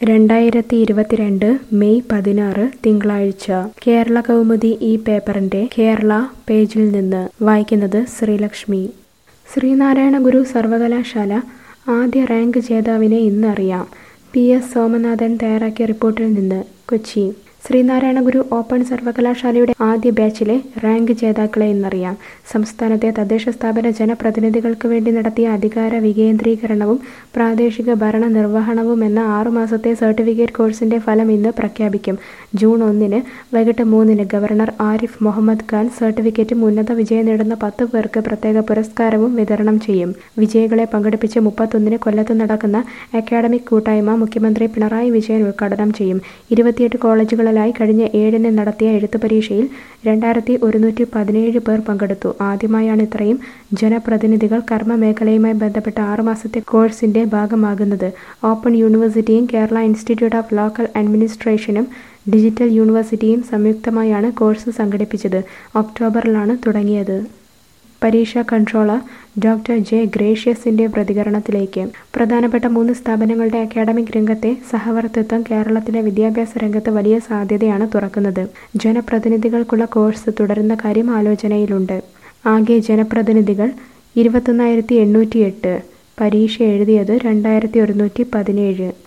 രണ്ടായിരത്തി ഇരുപത്തിരണ്ട് മെയ് പതിനാറ് തിങ്കളാഴ്ച കേരള കൗമുദി ഈ പേപ്പറിന്റെ കേരള പേജിൽ നിന്ന് വായിക്കുന്നത് ശ്രീലക്ഷ്മി ശ്രീനാരായണ ഗുരു സർവകലാശാല ആദ്യ റാങ്ക് ജേതാവിനെ ഇന്നറിയാം പി എസ് സോമനാഥൻ തയ്യാറാക്കിയ റിപ്പോർട്ടിൽ നിന്ന് കൊച്ചി ശ്രീനാരായണ ഗുരു ഓപ്പൺ സർവകലാശാലയുടെ ആദ്യ ബാച്ചിലെ റാങ്ക് ജേതാക്കളെ ഇന്നറിയാം സംസ്ഥാനത്തെ തദ്ദേശ സ്ഥാപന ജനപ്രതിനിധികൾക്ക് വേണ്ടി നടത്തിയ അധികാര വികേന്ദ്രീകരണവും പ്രാദേശിക ഭരണ നിർവഹണവും എന്ന ആറുമാസത്തെ സർട്ടിഫിക്കറ്റ് കോഴ്സിന്റെ ഫലം ഇന്ന് പ്രഖ്യാപിക്കും ജൂൺ ഒന്നിന് വൈകിട്ട് മൂന്നിന് ഗവർണർ ആരിഫ് മുഹമ്മദ് ഖാൻ സർട്ടിഫിക്കറ്റും ഉന്നത വിജയം നേടുന്ന പത്ത് പേർക്ക് പ്രത്യേക പുരസ്കാരവും വിതരണം ചെയ്യും വിജയികളെ പങ്കെടുപ്പിച്ച് മുപ്പത്തൊന്നിന് കൊല്ലത്ത് നടക്കുന്ന അക്കാഡമിക് കൂട്ടായ്മ മുഖ്യമന്ത്രി പിണറായി വിജയൻ ഉദ്ഘാടനം ചെയ്യും ഇരുപത്തിയെട്ട് കോളേജുകളിലായി കഴിഞ്ഞ ഏഴിന് നടത്തിയ എഴുത്തു പരീക്ഷയിൽ രണ്ടായിരത്തി ഒരുന്നൂറ്റി പതിനേഴ് പേർ പങ്കെടുത്തു ആദ്യമായാണ് ഇത്രയും ജനപ്രതിനിധികൾ കർമ്മ മേഖലയുമായി ബന്ധപ്പെട്ട ആറുമാസത്തെ കോഴ്സിന്റെ ഭാഗമാകുന്നത് ഓപ്പൺ യൂണിവേഴ്സിറ്റിയും കേരള ഇൻസ്റ്റിറ്റ്യൂട്ട് ഓഫ് ലോക്കൽ അഡ്മിനിസ്ട്രേഷനും ഡിജിറ്റൽ യൂണിവേഴ്സിറ്റിയും സംയുക്തമായാണ് കോഴ്സ് സംഘടിപ്പിച്ചത് ഒക്ടോബറിലാണ് തുടങ്ങിയത് പരീക്ഷാ കൺട്രോളർ ഡോക്ടർ ജെ ഗ്രേഷ്യസിന്റെ പ്രതികരണത്തിലേക്ക് പ്രധാനപ്പെട്ട മൂന്ന് സ്ഥാപനങ്ങളുടെ അക്കാഡമിക് രംഗത്തെ സഹവർത്തിത്വം കേരളത്തിലെ വിദ്യാഭ്യാസ രംഗത്ത് വലിയ സാധ്യതയാണ് തുറക്കുന്നത് ജനപ്രതിനിധികൾക്കുള്ള കോഴ്സ് തുടരുന്ന കാര്യം ആലോചനയിലുണ്ട് ആകെ ജനപ്രതിനിധികൾ ഇരുപത്തൊന്നായിരത്തി എണ്ണൂറ്റി എട്ട് പരീക്ഷ എഴുതിയത് രണ്ടായിരത്തി ഒരുന്നൂറ്റി പതിനേഴ്